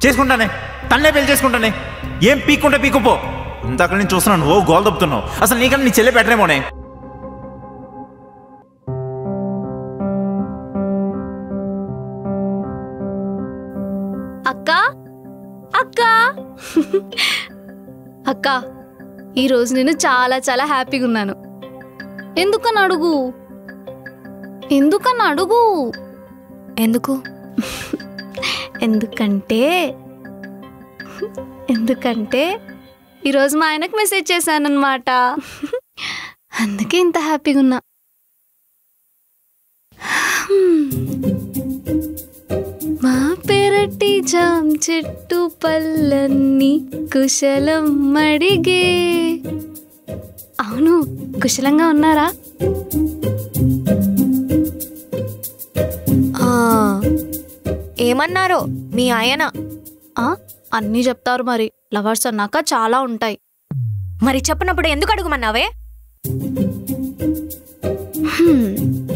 చేసుకుంటానే తన్నే పెళ్లి చేసుకుంటానే ఏం పీక్కుంటే పీక్కుపో ఇంతక నుంచి చూస్తున్నాను ఓ గోల్ దొప్పుతున్నావు అసలు నీకన్నా నీ చెల్లె బెటరేమోనే అక్క అక్క అక్క ఈరోజు నేను చాలా చాలా హ్యాపీగా ఉన్నాను ఎందుకని అడుగు ఎందుకని అడుగు ఎందుకు ఎందుకంటే ఎందుకంటే ఈరోజు మా ఆయనకు మెసేజ్ చేశానన్నమాట అందుకే ఇంత హ్యాపీగా ఉన్నా మా పెరటి జామ్ చెట్టు పళ్ళన్నీ కుశలం అడిగే అవును కుశలంగా ఉన్నారా ఆ, ఏమన్నారో మీ ఆయన ఆ, అన్నీ చెప్తారు మరి లవర్స్ అన్నాక చాలా ఉంటాయి మరి చెప్పినప్పుడు ఎందుకు అడుగుమన్నావే హ్మ్.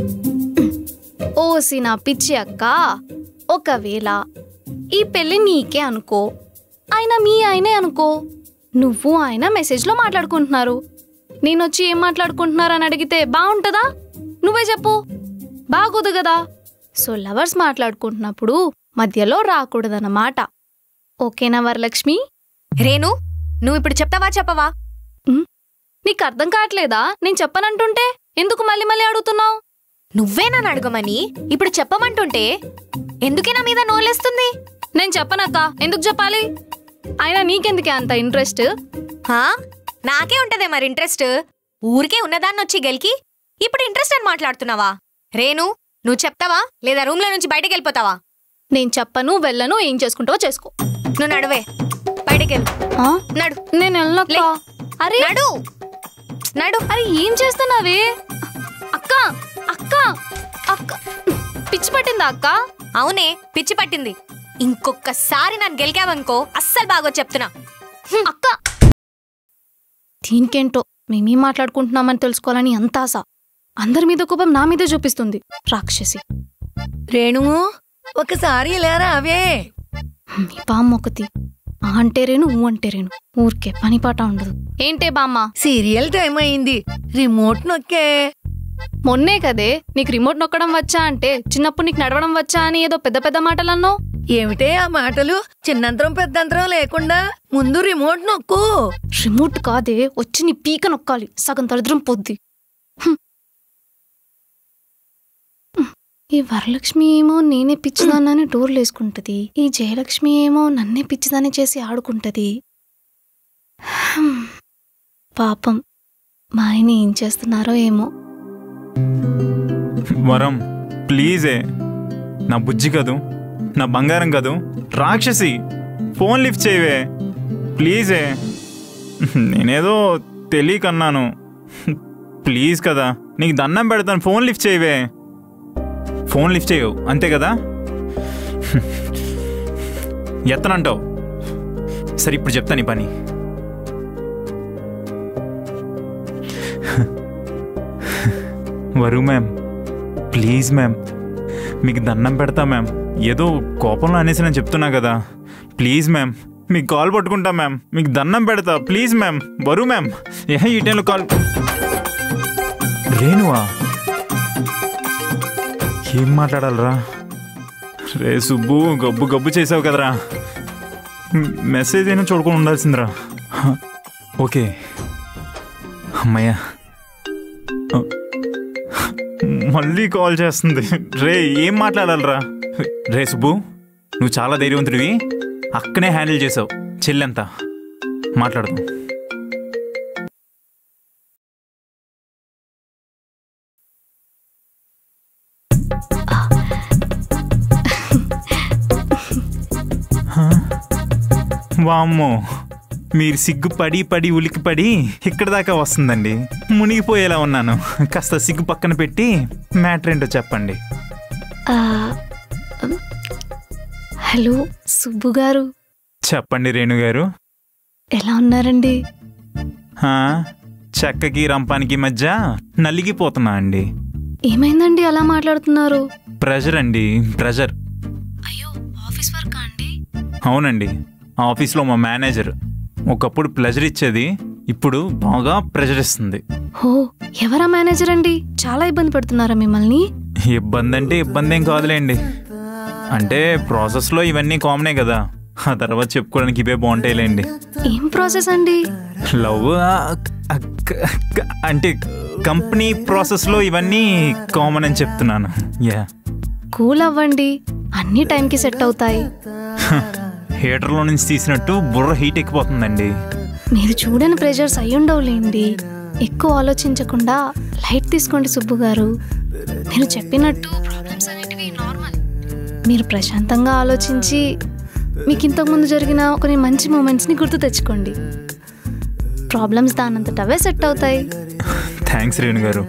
ఓసి నా పిచ్చి అక్క ఒకవేళ ఈ పెళ్లి నీకే అనుకో ఆయన మీ ఆయనే అనుకో నువ్వు ఆయన మెసేజ్లో మాట్లాడుకుంటున్నారు నేనొచ్చి ఏం మాట్లాడుకుంటున్నారు అని అడిగితే బాగుంటుందా నువ్వే చెప్పు బాగోదు కదా సో లవర్స్ మాట్లాడుకుంటున్నప్పుడు మధ్యలో రాకూడదన్నమాట ఓకేనా వరలక్ష్మి రేణు నువ్వు ఇప్పుడు చెప్తావా చెప్పవా నీకు అర్థం కావట్లేదా నేను చెప్పనంటుంటే ఎందుకు మళ్ళీ మళ్ళీ అడుగుతున్నావు నువ్వే నన్ను అడగమని ఇప్పుడు చెప్పమంటుంటే ఎందుకే నా మీద నోలేస్తుంది నేను చెప్పనక్క ఎందుకు చెప్పాలి అయినా నీకెందుకే అంత ఇంట్రెస్ట్ హా నాకే ఉంటదే మరి ఇంట్రెస్ట్ ఊరికే ఉన్నదాన్ని వచ్చి గెలికి ఇప్పుడు ఇంట్రెస్ట్ అని మాట్లాడుతున్నావా రేణు నువ్వు చెప్తావా లేదా రూమ్ లో నుంచి బయటకు వెళ్ళిపోతావా నేను చెప్పను వెళ్ళను ఏం చేసుకుంటావో చేసుకో నువ్వు నడువే బయటకు వెళ్ళు ఆ? నడు నేను వెళ్ళనక్క లే. అరే నడు నడు అరే ఏం చేస్తున్నావే అక్క అక్క అక్క పిచ్చి పట్టిందా అక్క అవునే పిచ్చి పట్టింది ఇంకొకసారి నన్ను గెలికావనుకో అస్సలు బాగో చెప్తున్నా అక్క దీనికేంటో మేమేం మాట్లాడుకుంటున్నామని తెలుసుకోవాలని అంత ఆశ అందరి మీద కోపం నా మీదే చూపిస్తుంది రాక్షసి రేణు ఒకసారి ఇలా రావే మీ బామ్మ ఒకటి ఆ అంటే రేను ఊ అంటే రేను ఊరికే పనిపాట ఉండదు ఏంటే బామ్మ సీరియల్ టైం అయింది రిమోట్ నొక్కే మొన్నే కదే నీకు రిమోట్ నొక్కడం వచ్చా అంటే చిన్నప్పుడు నీకు నడవడం వచ్చా అని ఏదో పెద్ద పెద్ద మాటలు అన్నావు ఏమిటే ఆ మాటలు చిన్నంతరం పెద్దంతరం లేకుండా ముందు రిమోట్ నొక్కు రిమోట్ కాదే వచ్చి నీ పీక నొక్కాలి సగం దరిద్రం పొద్ది హ్మ్. హ్మ్. ఈ వరలక్ష్మి ఏమో నేనే పిచ్చిదాన్నని డోర్లు వేసుకుంటది ఈ జయలక్ష్మి ఏమో నన్నే పిచ్చిదాన్ని చేసి ఆడుకుంటది హ్మ్. పాపం మా ఆయన ఏం చేస్తున్నారో ఏమో వరం ప్లీజే నా బుజ్జి కదూ నా బంగారం కదూ రాక్షసి ఫోన్ లిఫ్ట్ చేయవే ప్లీజే నేనేదో తెలియకన్నాను ప్లీజ్ కదా నీకు దండం పెడతాను ఫోన్ లిఫ్ట్ చేయవే ఫోన్ లిఫ్ట్ చేయవు అంతే కదా ఎత్తనంటావు సరే ఇప్పుడు చెప్తాను ఈ పని వరు మ్యామ్ ప్లీజ్ మ్యామ్ మీకు దండం పెడతా మ్యామ్ ఏదో కోపంలో అనేసి నేను చెప్తున్నా కదా ప్లీజ్ మ్యామ్ మీకు కాల్ పట్టుకుంటా మ్యామ్ మీకు దండం పెడతా ప్లీజ్ మ్యామ్ వరు మ్యామ్ ఏ ఈ టైంలో కాల్ రేణువా ఏం మాట్లాడాలరా రే సుబ్బు గబ్బు గబ్బు చేసావు కదరా మ్, మెసేజ్ అయినా చూడకుండా ఉండాల్సిందిరా హ, ఓకే అమ్మయ్యా ఆ, మళ్ళీ కాల్ చేస్తుంది రే ఏం మాట్లాడాలరా రే సుబ్బు నువ్వు చాలా ధైర్యవంతుడివి అక్కనే హ్యాండిల్ చేసావు చెల్లెంత మాట్లాడదాం హా? వామ్మో మీరు సిగ్గు పడి పడి ఉలికి పడి ఇక్కడ దాకా వస్తుందండి మునిగిపోయేలా ఉన్నాను కాస్త సిగ్గు పక్కన పెట్టి మ్యాటర్ ఏంటో చెప్పండి ఆ, ఉమ్, హలో సుబ్బు గారు చెప్పండి రేణు గారు ఎలా ఉన్నారండి హా? చెక్కకి రంపానికి మధ్య నలిగిపోతున్నా అండి ఏమైందండి అలా మాట్లాడుతున్నారు ప్రెషర్ అండి ప్రెషర్ అయ్యో ఆఫీస్ వర్క్ అండి అవునండి ఆ ఆఫీస్లో మా మేనేజర్ ఒకప్పుడు ప్లెజర్ ఇచ్చేది ఇప్పుడు బాగా ప్రెజర్ ఇస్తుంది హో ఎవరా మేనేజర్ అండి చాలా ఇబ్బంది పెడుతున్నారా మిమ్మల్ని ఇబ్బంది అంటే ఇబ్బంది ఏం కాదులేండి అంటే ప్రాసెస్లో ఇవన్నీ కామనే కదా ఆ తర్వాత చెప్పుకోవడానికి ఇవే బాగుంటాయిలేండి ఏం ప్రాసెస్ అండి లవ్ అంటే కంపెనీ ప్రాసెస్లో ఇవన్నీ కామన్ అని చెప్తున్నాను యా కూల్ అవ్వండి అన్ని టైంకి సెట్ అవుతాయి హీటర్లో నుంచి తీసినట్టు బుర్ర హీట్ ఎక్కిపోతుందండి మీరు చూడని ప్రెషర్స్ అయ్యుండవులేండి ఎక్కువ ఆలోచించకుండా లైట్ తీసుకోండి సుబ్బు గారు మీరు చెప్పినట్టు ప్రాబ్లమ్స్ అనేటివి నార్మల్ మీరు ప్రశాంతంగా ఆలోచించి మీకు ఇంతకుముందు జరిగిన కొన్ని మంచి మూమెంట్స్ని గుర్తు తెచ్చుకోండి ప్రాబ్లమ్స్ దానంతట అవే సెట్ అవుతాయి థ్యాంక్స్ రేణు గారు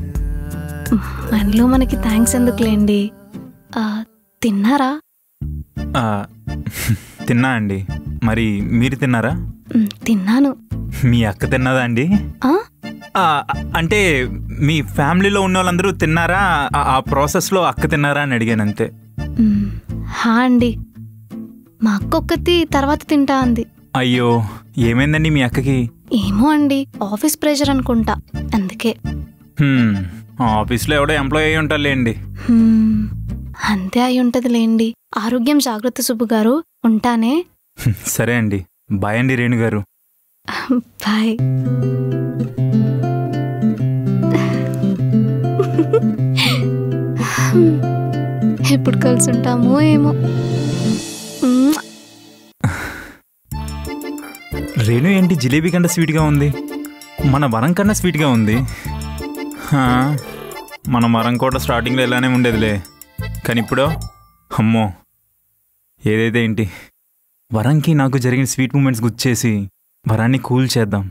మనలో మనకి థ్యాంక్స్ ఎందుకులేండి ఆ, తిన్నారా ఆ, తిన్నా అండి మరి మీరు తిన్నారా మ్, తిన్నాను మీ అక్క తిన్నదా అండి ఆ? ఆ, అంటే మీ ఫ్యామిలీలో ఉన్న వాళ్ళందరూ తిన్నారా ఆ- ఆ ప్రాసెస్లో అక్క తిన్నారా అని అడిగాను అంతే మ్, హా అండి మా అక్క ఒక్కతి తర్వాత తింటా అంది అయ్యో ఏమైందండి మీ అక్కకి ఏమో అండి ఆఫీస్ ప్రెషర్ అనుకుంటా అందుకే హ్మ్, ఆ ఆఫీస్లో ఎవడో ఎంప్లాయ్ అయి ఉంటారులేండి హ్మ్, అంతే అయి ఉంటది లేండి ఆరోగ్యం జాగ్రత్త సుబ్బు గారు ఉంటానే సరే అండి బాయ్ అండి రేణు గారు బాయ్ ఎప్పుడు కలిసి ఉంటామో ఏమో మ్మ్. రేణు ఏంటి జిలేబీ కన్నా స్వీట్గా ఉంది మన వరం కన్నా స్వీట్గా ఉంది హా, మన వరం కూడా స్టార్టింగ్లో ఇలానే ఉండేదిలే కానీ ఇప్పుడు అమ్మో ఏదైతే ఏంటి వరంకి నాకు జరిగిన స్వీట్ మూమెంట్స్ గుర్చేసి వరాన్ని కూల్ చేద్దాం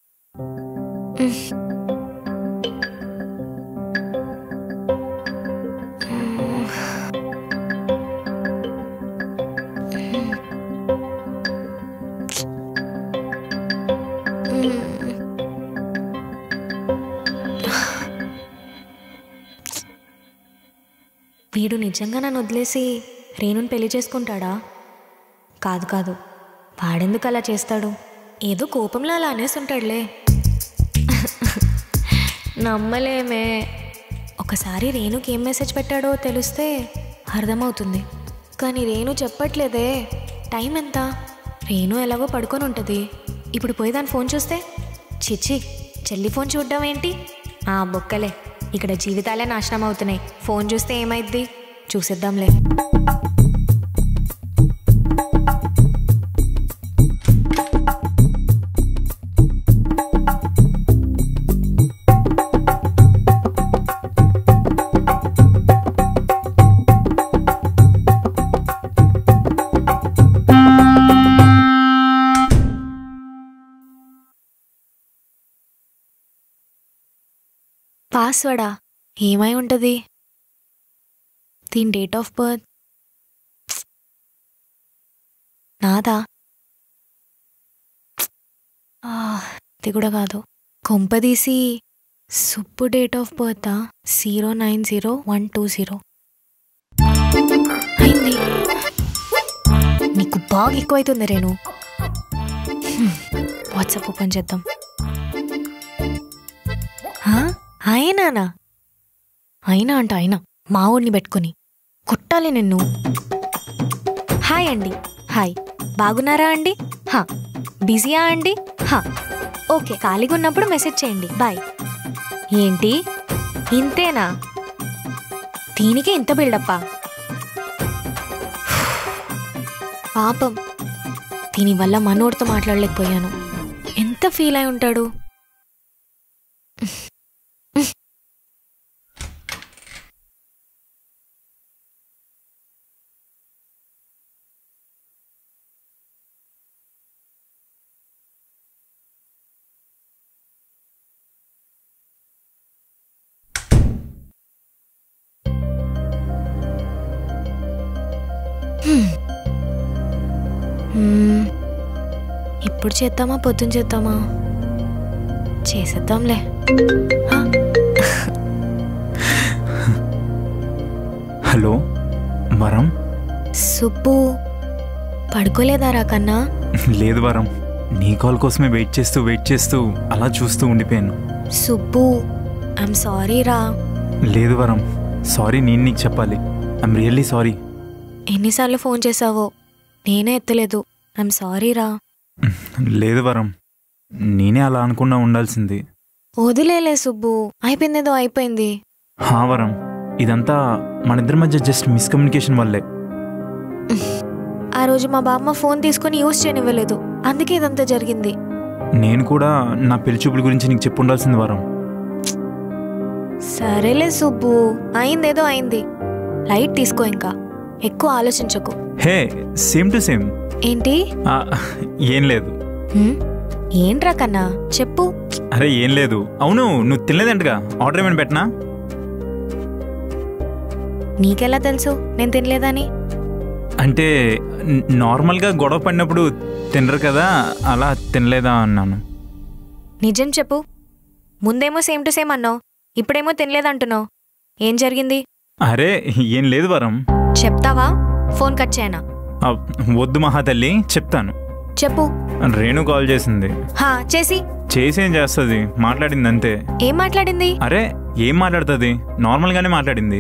వీడు నిజంగా నన్ను వదిలేసి రేణుని పెళ్లి చేసుకుంటాడా కాదు కాదు వాడెందుకు అలా చేస్తాడు ఏదో కోపంలో అలా అనేసి ఉంటాడులే నమ్మలేమే ఒకసారి రేణుకి ఏం మెసేజ్ పెట్టాడో తెలిస్తే అర్థమవుతుంది కానీ రేణు చెప్పట్లేదే టైం ఎంత రేణు ఎలాగో పడుకొని ఉంటుంది ఇప్పుడు పోయి దాని ఫోన్ చూస్తే చిచ్చి చెల్లి ఫోన్ చూడడం ఏంటి ఆ బొక్కలే ఇక్కడ జీవితాలే నాశనం అవుతున్నాయి ఫోన్ చూస్తే ఏమైద్ది చూసేద్దాంలే పాస్వర్డా ఏమై ఉంటుంది దీని డేట్ ఆఫ్ బర్త్ నాదా ఆ, ఇది కూడా కాదు కొంపదీసి Suppu date of birth zero nine zero one two zero అయింది నీకు బాగా ఎక్కువైతుంది రేణు వాట్సాప్ ఓపెన్ చేద్దాం హా? ఆయనానా అయినా అంట అయినా మా ఊడిని పెట్టుకుని కొట్టాలి నిన్ను హాయ్ అండి హాయ్ బాగున్నారా అండి హా బిజీయా అండి హా ఓకే ఖాళీగా ఉన్నప్పుడు మెసేజ్ చేయండి బాయ్ ఏంటి ఇంతేనా దీనికే ఇంత బిల్డప్పా పాపం దీనివల్ల మనోడితో మాట్లాడలేకపోయాను ఎంత ఫీల్ అయి ఉంటాడు మ్మ్. ఇప్పుడు చేద్దామా పొద్దున చేద్దామా చేసేద్దాంలే హా? హలో వరం సుబ్బు పడుకోలేదారా కన్నా లేదు వరం నీ కాల్ కోసమే వెయిట్ చేస్తూ వెయిట్ చేస్తూ అలా చూస్తూ ఉండిపోయాను సుబ్బు ఐమ్ సారీ రా లేదు వరం సారీ నేను నీకు చెప్పాలి ఐమ్ రియల్లీ సారీ ఎన్నిసార్లు ఫోన్ చేసావో నేనే ఎత్తలేదు ఐమ్ సారీ రా లేదు వరం నేనే అలా అనుకున్నా ఉండాల్సింది వదిలేలే సుబ్బు అయిపోయిందేదో అయిపోయింది హా వరం ఇదంతా మన ఇద్దరి మధ్య జస్ట్ మిస్కమ్యూనికేషన్ వల్లే ఆ రోజు మా బామ్మ ఫోన్ తీసుకొని యూజ్ చేయనివ్వలేదు అందుకే ఇదంతా జరిగింది నేను కూడా నా పెళ్లి చూపుల గురించి నీకు చెప్పుండాల్సింది వరం సరేలే సుబ్బు అయిందేదో అయింది లైట్ తీసుకో ఇంకా ఎక్కువ ఆలోచించకు హే సేమ్ టు సేమ్ ఏంటి ఏం లేదు హ్మ్? ఏంట్రా కన్నా చెప్పు అరే ఏం లేదు అవును నువ్వు తినలేదంటగా ఆర్డర్ ఏమైనా పెట్టనా నీకెలా తెలుసు నేను తినలేదని అంటే న- నార్మల్గా గొడవ పడినప్పుడు తినరు కదా అలా తినలేదా అన్నాను నిజం చెప్పు ముందేమో సేమ్ టు సేమ్ అన్నావు ఇప్పుడేమో తినలేదంటున్నావు ఏం జరిగింది అరే ఏం లేదు వరం చెప్తావా ఫోన్ కట్ చేయనా ఆ, వద్దు మహాతల్లి చెప్తాను చెప్పు రేణు కాల్ చేసింది హా చేసి చేసేం చేస్తుంది మాట్లాడింది అంతే ఏం మాట్లాడింది అరే ఏం మాట్లాడుతుంది నార్మల్గానే మాట్లాడింది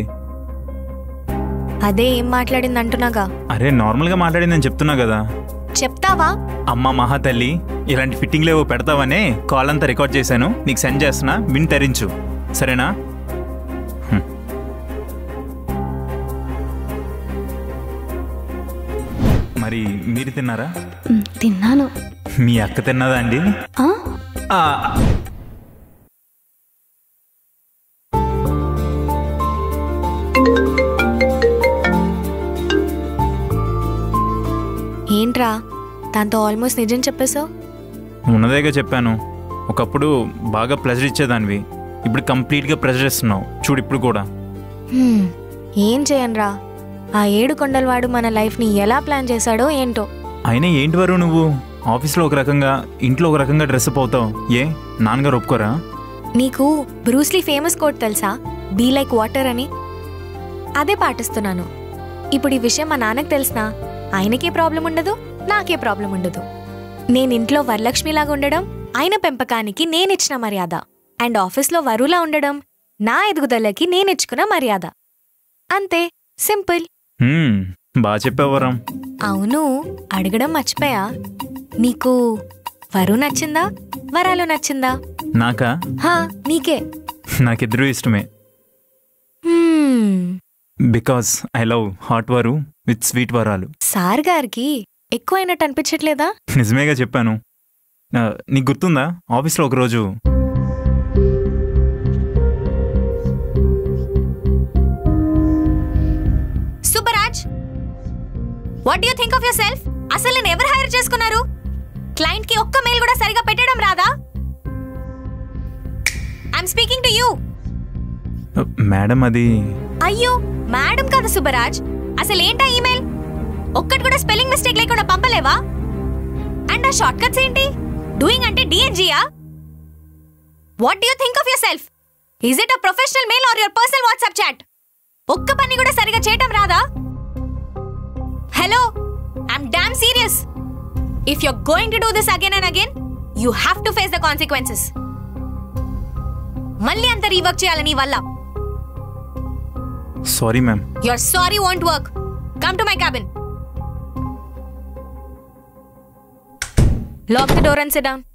అదే ఏం మాట్లాడింది అంటున్నాగా అరే నార్మల్గా మాట్లాడిందని చెప్తున్నా కదా చెప్తావా అమ్మ మహాతల్లి ఇలాంటి ఫిట్టింగ్లు ఏవో పెడతావనే కాల్ అంతా రికార్డ్ చేశాను నీకు సెండ్ చేస్తున్నా విని తరించు సరేనా హ్మ్. మరి మీరు తిన్నారా మ్, తిన్నాను మీ అక్క తిన్నదా అండి ఆ? ఆ, ఏంట్రా దాంతో ఆల్మోస్ట్ నిజం చెప్పేశావు ఉన్నదేగా చెప్పాను ఒకప్పుడు బాగా ప్లెజర్ ఇచ్చేదానివి ఇప్పుడు కంప్లీట్గా ప్రెజర్ ఇస్తున్నావు చూడు ఇప్పుడు కూడా హ్మ్, ఏం చేయనురా ఆ ఏడు కొండలవాడు మన లైఫ్ని ఎలా ప్లాన్ చేశాడో ఏంటో అయినా ఏంటి వరు నువ్వు ఆఫీస్లో ఒక రకంగా ఇంట్లో ఒక రకంగా డ్రెస్అప్ అవుతావు ఏ నాన్నగారు ఒప్పుకోరా నీకు బ్రూస్లీ ఫేమస్ కోట్ తెలుసా బీ లైక్ వాటర్ అని అదే పాటిస్తున్నాను ఇప్పుడు ఈ విషయం మా నాన్నకు తెలిసినా ఆయనకే ప్రాబ్లం ఉండదు నాకే ప్రాబ్లం ఉండదు నేను ఇంట్లో వరలక్ష్మిలాగా ఉండడం ఆయన పెంపకానికి నేనిచ్చిన మర్యాద అండ్ ఆఫీస్లో వరులా ఉండడం నా ఎదుగుదలకి నేనిచ్చుకున్న మర్యాద అంతే సింపుల్ హ్మ్, బాగా చెప్పావు వరం అవును అడగడం మర్చిపోయా నీకు వరు నచ్చిందా వరాలు నచ్చిందా నాకా హా నీకే నాకిద్దరూ ఇష్టమే hmm. Because I love hot Varu with sweet Varalu sir గారికి ఎక్కువైనట్టు అనిపించట్లేదా నిజమేగా చెప్పాను ఆ, నీకు గుర్తుందా ఆఫీస్లో ఒకరోజు Subbaraj what you think of yourself అసలు నేను ఎవరు హైర్ చేసుకున్నారు క్లయింట్ కి ఒక్క మెయిల్ కూడా సరిగా పెట్టడం రాదా ఐఎమ్ స్పీకింగ్ టు యూ ఆ, మేడం అది అయ్యో మేడం కాదు సుబ్బరాజ్ అసలు ఏంటా ఈమెయిల్ ఒక్కటి కూడా స్పెల్లింగ్ మిస్టేక్ లేకుండా పంపలేవా అండ్ ఆ షార్ట్ కట్స్ ఏంటి డూయింగ్ అంటే డిఎన్జియా what do you think of yourself is it a professional mail or your personal WhatsApp chat ఒక్క పని కూడా సరిగా చేయటం రాదా hello I'm damn serious if you're going to do this again and again you have to face the consequences మళ్ళీ అంత rework చేయాలని నీ వల్ల sorry ma'am Your sorry won't work. Come to my cabin. Lock the door and sit down.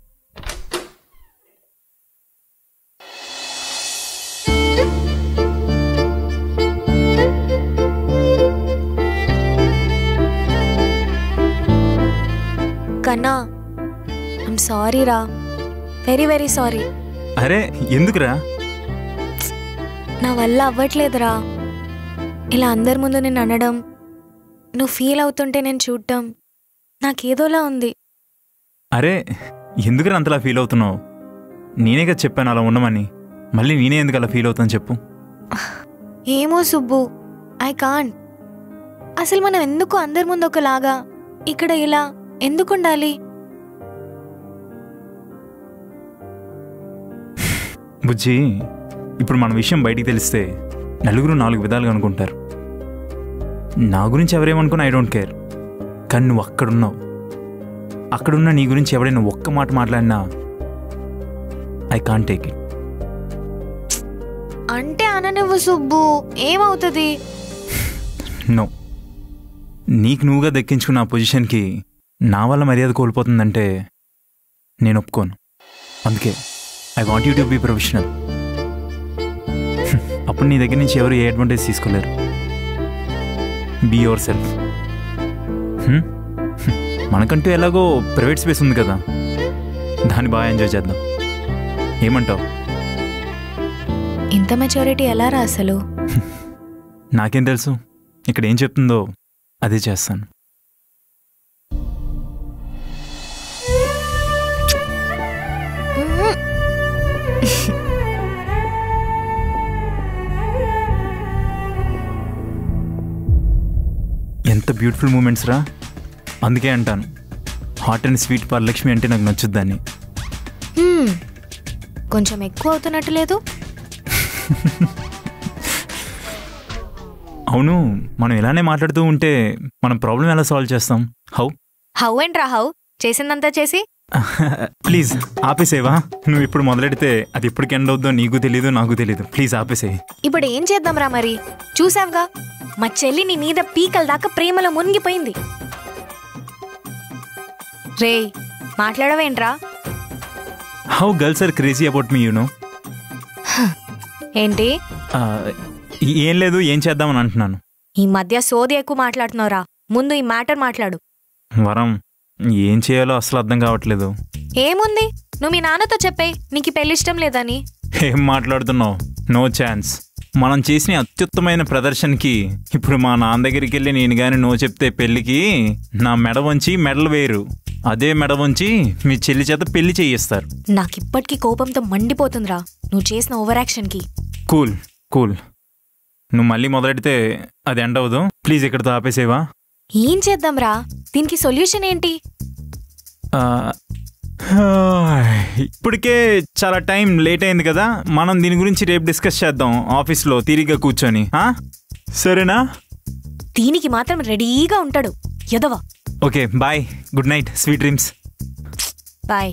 కన్నా I'm sorry రా very very sorry అరే ఎందుకురా నా వల్ల అవ్వట్లేదురా ఇలా అందరి ముందు నేను అనడం నువ్వు ఫీల్ అవుతుంటే నేను చూడటం నాకేదోలా ఉంది అరే ఎందుకురా అంతలా ఫీల్ అవుతున్నావు నేనే కదా చెప్పాను అలా ఉండమని మళ్ళీ నేనే ఎందుకు అలా ఫీల్ అవుతాను చెప్పు ఏమో సుబ్బు ఐ కాంట్ అసలు మనం ఎందుకు అందరి ముందు ఒకలాగా ఇక్కడ ఇలా ఎందుకు ఉండాలి బుజ్జి ఇప్పుడు మన విషయం బయటికి తెలిస్తే నలుగురు నాలుగు విధాలుగా అనుకుంటారు నా గురించి ఎవరేమనుకున్నా ఐ డోంట్ కేర్ కానీ నువ్వు అక్కడున్నావు అక్కడున్న నీ గురించి ఎవడైనా ఒక్క మాట మాట్లాడినా ఐ కాంట్ టేక్ ఇట్ అంటే అననివ్వు సుబ్బు ఏమవుతుంది నో నీకు నువ్వుగా దక్కించుకున్న ఆ పొజిషన్కి నా వల్ల మర్యాద కోల్పోతుందంటే నేను ఒప్పుకోను అందుకే I want you to be professional అప్పుడు నీ దగ్గర నుంచి ఎవరు ఏ అడ్వాంటేజ్ తీసుకోలేరు బీ యువర్ సెల్ఫ్ మనకంటూ ఎలాగో ప్రైవేట్ స్పేస్ ఉంది కదా దాన్ని బాగా ఎంజాయ్ చేద్దాం ఏమంటావు ఇంత మెచ్యూరిటీ ఎలా రా అసలు నాకేం తెలుసు ఇక్కడ ఏం చెప్తుందో అదే చేస్తాను ఎంత బ్యూటిఫుల్ మూమెంట్స్ రా అందుకే అంటాను హాట్ అండ్ స్వీట్ వరలక్ష్మి అంటే నాకు నచ్చుద్దని హ్మ్. కొంచెం ఎక్కువ అవుతున్నట్టు లేదు అవును మనం ఇలానే మాట్లాడుతూ ఉంటే మనం ప్రాబ్లం ఎలా సాల్వ్ చేస్తాం హౌ హౌ అండ్ రా హౌ చేసిందంతా చేసి ప్లీజ్ ఆపేసేవా నువ్వు ఇప్పుడు మొదలెడితే అది ఎప్పటికి ఎండ్ అవుద్దో నీకు తెలీదు నాకు తెలీదు ప్లీజ్ ఆపేసే ఇప్పుడు ఏం చేద్దాం రా మరి చూసావుగా మా చెల్లి నీ మీద పీకల దాకా ప్రేమలో మునిగిపోయింది రేయ్ మాట్లాడవేంట్రా how girls are crazy about me you know ఏంటి ఏం లేదు ఏం చేద్దామని అంటున్నాను ఈ మధ్య సోది ఎక్కువ మాట్లాడుతున్నావురా ముందు ఈ మ్యాటర్ మాట్లాడు వరం ఏం చేయాలో అసలు అర్థం కావట్లేదు ఏముంది నువ్వు మీ నాన్నతో చెప్పే నీకు ఈ పెళ్లి ఇష్టం లేదని ఏం మాట్లాడుతున్నావు నో ఛాన్స్ మనం చేసిన అత్యుత్తమైన ప్రదర్శనకి ఇప్పుడు మా నాన్న దగ్గరికి వెళ్ళి నేను కానీ నో చెప్తే పెళ్ళికి నా మెడ వంచి మెడలు వేరు అదే మెడ వంచి మీ చెల్లి చేత పెళ్లి చేయిస్తారు నాకిప్పటికీ కోపంతో మండిపోతుందిరా నువ్వు చేసిన ఓవర్ యాక్షన్కి కూల్ కూల్ నువ్వు మళ్ళీ మొదలెడితే అది ఎండ్ అవ్వదు ప్లీజ్ ఇక్కడితో ఆపేసేవా ఏం చేద్దాంరా దీనికి సొల్యూషన్ ఏంటి ఆ, ఇప్పటికే చాలా టైం లేట్ అయింది కదా మనం దీని గురించి రేపు డిస్కస్ చేద్దాం ఆఫీస్లో తీరిగ్గా కూర్చొని ఆ? సరేనా దీనికి మాత్రం రెడీగా ఉంటాడు యదవ okay bye good night sweet dreams bye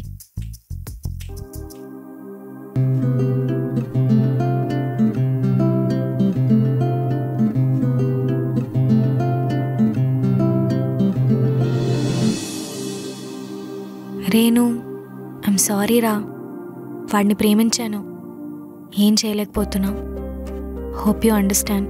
Renu I'm sorry రా వాడిని ప్రేమించాను ఏం చేయలేకపోతున్నా హోప్ యూ అండర్స్టాండ్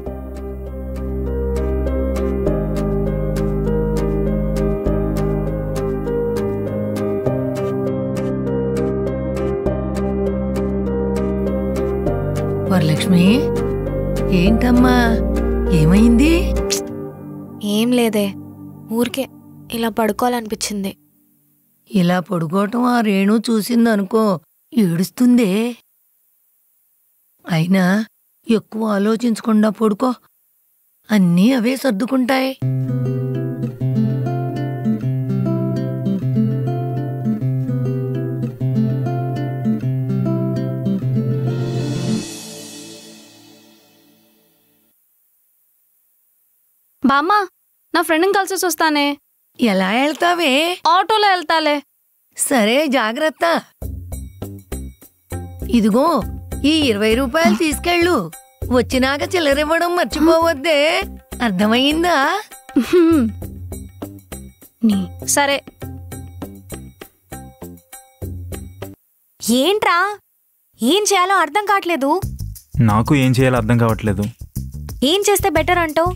వరలక్ష్మి ఏంటమ్మా ఏమైంది ఏం లేదే ఊరికే ఇలా పడుకోవాలనిపించింది ఇలా పడుకోవటం ఆ రేణు చూసిందనుకో ఏడుస్తుందే అయినా ఎక్కువ ఆలోచించకుండా పడుకో అన్నీ అవే సర్దుకుంటాయి బామ్మ నా ఫ్రెండ్ని కలిసేసి వస్తానే ఎలా వెళ్తావే ఆటోలో వెళ్తాలే సరే జాగ్రత్త ఇదిగో ఈ ఇరవై రూపాయలు తీసుకెళ్ళు వచ్చినాక చిల్లరివ్వడం మర్చిపోవద్దే అర్థమయ్యిందా హ్మ్. నీ సరే ఏంట్రా ఏం చేయాలో అర్థం కావట్లేదు నాకు ఏం చేయాలో అర్థం కావట్లేదు ఏం చేస్తే బెటర్ అంటావు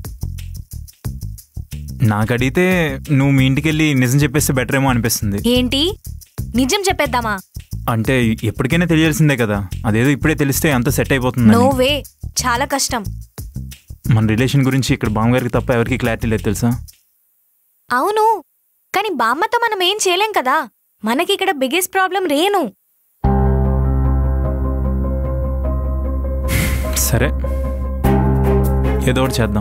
నాకు అడిగితే నువ్వు మీ ఇంటికి వెళ్ళి నిజం చెప్పేస్తే బెటర్ ఏమో అనిపిస్తుంది ఏంటి నిజం చెప్పేద్దామా అంటే ఎప్పటికైనా తెలియాల్సిందే కదా అదేదో ఇప్పుడే తెలిస్తే అంత సెట్ అయిపోతుంది నో వే చాలా కష్టం మన రిలేషన్ గురించి ఇక్కడ బామ్మగారికి తప్ప ఎవరికి క్లారిటీ లేదు తెలుసా అవును కానీ బామ్మతో మనం ఏం చేయలేం కదా మనకి ఇక్కడ బిగ్గెస్ట్ ప్రాబ్లం రేణు సరే ఏదో ఒకటి చేద్దాం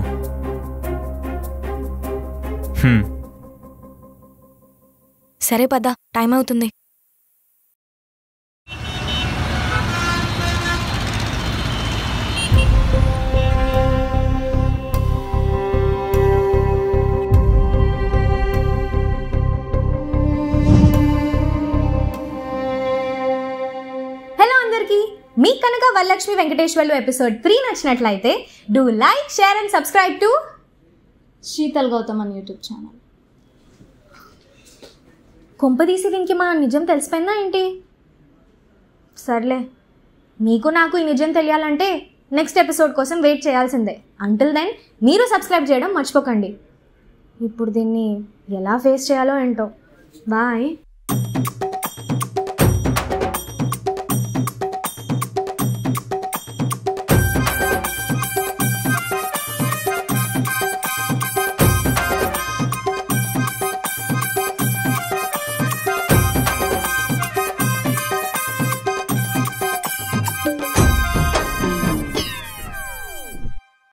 హ్మ్. సరే పద టైం అవుతుంది వరలక్ష్మి వెంకటేశ్వర్లు ఎపిసోడ్ త్రీ నచ్చినట్లయితే do like share and subscribe to Sheetal Gautam అని యూట్యూబ్ ఛానల్ కుంపదీసి దీనికి మా నిజం తెలిసిపోయిందా ఏంటి సర్లే మీకు నాకు ఈ నిజం తెలియాలంటే నెక్స్ట్ ఎపిసోడ్ కోసం వెయిట్ చేయాల్సిందే అంటిల్ దెన్ మీరు సబ్స్క్రైబ్ చేయడం మర్చిపోకండి ఇప్పుడు దీన్ని ఎలా ఫేస్ చేయాలో ఏంటో బాయ్